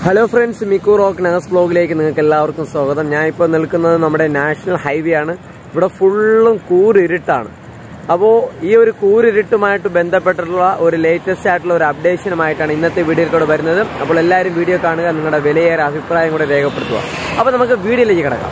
hello friends മിക്കു rock നഗസ് ബ്ലോഗിലേക്ക് നിങ്ങൾക്ക് എല്ലാവർക്കും സ്വാഗതം ഞാൻ ഇപ്പോൾ നിൽക്കുന്നത് നമ്മുടെ നാഷണൽ ഹൈവേ ആണ് ഇവിടെ ഫുള്ളും കൂരിരുട്ടാണ് അപ്പോൾ ഈ ഒരു കൂരിരുട്ടുമായിട്ട് ബന്ധപ്പെട്ടിട്ടുള്ള ഒരു ലേറ്റസ്റ്റ് ആയിട്ടുള്ള ഒരു അപ്ഡേഷനുമായിട്ടാണ് ഇന്നത്തെ വീഡിയോയിൽ കൂടെ വരുന്നത് അപ്പോൾ എല്ലാവരും വീഡിയോ കാണുക നിങ്ങളുടെ വിലയേറെ അഭിപ്രായം കൂടെ രേഖപ്പെടുത്തുക അപ്പോൾ നമുക്ക് വീഡിയോയിലേക്ക് കിടക്കാം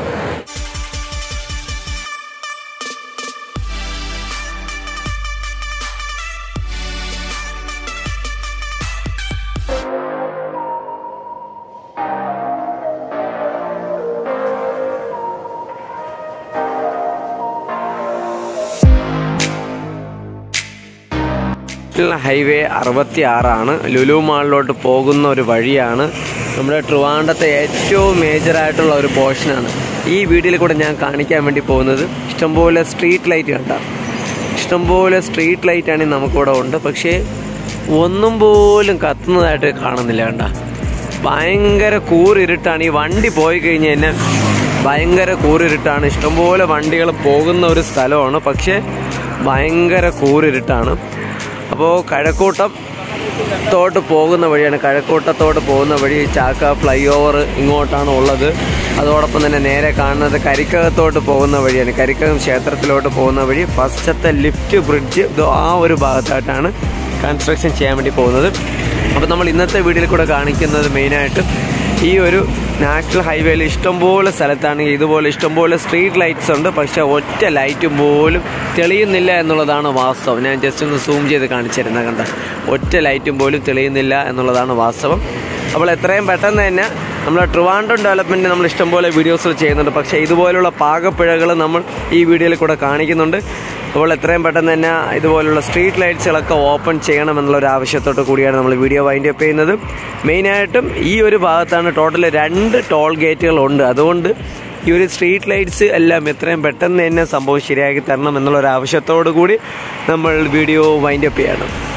നാഷണൽ ഹൈവേ അറുപത്തി ആറാണ് ലുലു മാളിലോട്ട് പോകുന്ന ഒരു വഴിയാണ് നമ്മുടെ ട്രിവാൻഡത്തെ ഏറ്റവും മേജറായിട്ടുള്ള ഒരു പോർഷനാണ് ഈ വീഡിയോയിൽ കൂടെ ഞാൻ കാണിക്കാൻ വേണ്ടി പോകുന്നത് ഇഷ്ടംപോലെ സ്ട്രീറ്റ് ലൈറ്റ് കണ്ട ഇഷ്ടംപോലെ സ്ട്രീറ്റ് ലൈറ്റ് ആണെങ്കിൽ നമുക്കിവിടെ ഉണ്ട് പക്ഷേ ഒന്നും പോലും കത്തുന്നതായിട്ട് കാണുന്നില്ല കണ്ട ഭയങ്കര കൂരിരുട്ടാണ് ഈ വണ്ടി പോയി കഴിഞ്ഞ് കഴിഞ്ഞാൽ ഭയങ്കര കൂരിരുട്ടാണ് ഇഷ്ടംപോലെ വണ്ടികൾ പോകുന്ന ഒരു സ്ഥലമാണ് പക്ഷേ ഭയങ്കര കൂരിരുട്ടാണ് അപ്പോൾ കഴക്കൂട്ടം തോട്ട് പോകുന്ന വഴിയാണ് കഴക്കൂട്ടത്തോട്ട് പോകുന്ന വഴി ചാക്ക ഫ്ലൈ ഓവർ ഇങ്ങോട്ടാണ് ഉള്ളത് അതോടൊപ്പം തന്നെ നേരെ കാണുന്നത് കരിക്കകത്തോട്ട് പോകുന്ന വഴിയാണ് കരിക്കകം ക്ഷേത്രത്തിലോട്ട് പോകുന്ന വഴി ഫസ്റ്റത്തെ ലിഫ്റ്റ് ബ്രിഡ്ജ് ഇത് ആ ഒരു ഭാഗത്തായിട്ടാണ് കൺസ്ട്രക്ഷൻ ചെയ്യാൻ വേണ്ടി പോകുന്നത് അപ്പോൾ നമ്മൾ ഇന്നത്തെ വീഡിയോയിൽ കൂടെ കാണിക്കുന്നത് മെയിനായിട്ട് ഈ ഒരു നാഷണൽ ഹൈവേയിൽ ഇഷ്ടംപോലെ സ്ഥലത്താണെങ്കിൽ ഇതുപോലെ ഇഷ്ടംപോലെ സ്ട്രീറ്റ് ലൈറ്റ്സ് ഉണ്ട് പക്ഷേ ഒറ്റ ലൈറ്റും പോലും തെളിയുന്നില്ല എന്നുള്ളതാണ് വാസ്തവം ഞാൻ ജസ്റ്റ് ഒന്ന് സൂം ചെയ്ത് കാണിച്ചിരുന്ന കണ്ട ഒറ്റ ലൈറ്റും പോലും തെളിയുന്നില്ല എന്നുള്ളതാണ് വാസ്തവം അപ്പോൾ എത്രയും പെട്ടെന്ന് തന്നെ നമ്മുടെ ട്രിവാൻഡ്രം ഡെവലപ്മെൻറ്റ് നമ്മൾ ഇഷ്ടംപോലെ വീഡിയോസ് ചെയ്യുന്നുണ്ട് പക്ഷേ ഇതുപോലുള്ള പാകപ്പിഴകൾ നമ്മൾ ഈ വീഡിയോയിൽ കൂടെ കാണിക്കുന്നുണ്ട് അപ്പോൾ എത്രയും പെട്ടെന്ന് തന്നെ ഇതുപോലുള്ള സ്ട്രീറ്റ് ലൈറ്റ്സുകളൊക്കെ ഓപ്പൺ ചെയ്യണം എന്നുള്ള ഒരു ആവശ്യത്തോട്ട് കൂടിയാണ് നമ്മൾ വീഡിയോ വൈൻഡ് അപ്പ് ചെയ്യുന്നത് മെയിനായിട്ടും ഈ ഒരു ഭാഗത്താണ് ടോട്ടൽ രണ്ട് ടോൾ ഗേറ്റുകളുണ്ട് അതുകൊണ്ട് ഈ ഒരു സ്ട്രീറ്റ് ലൈറ്റ്സ് എല്ലാം എത്രയും പെട്ടെന്ന് തന്നെ സംഭവം ശരിയാക്കി തരണം എന്നുള്ള ഒരു ആവശ്യത്തോടു കൂടി നമ്മൾ വീഡിയോ വൈൻഡ് അപ്പ് ചെയ്യണം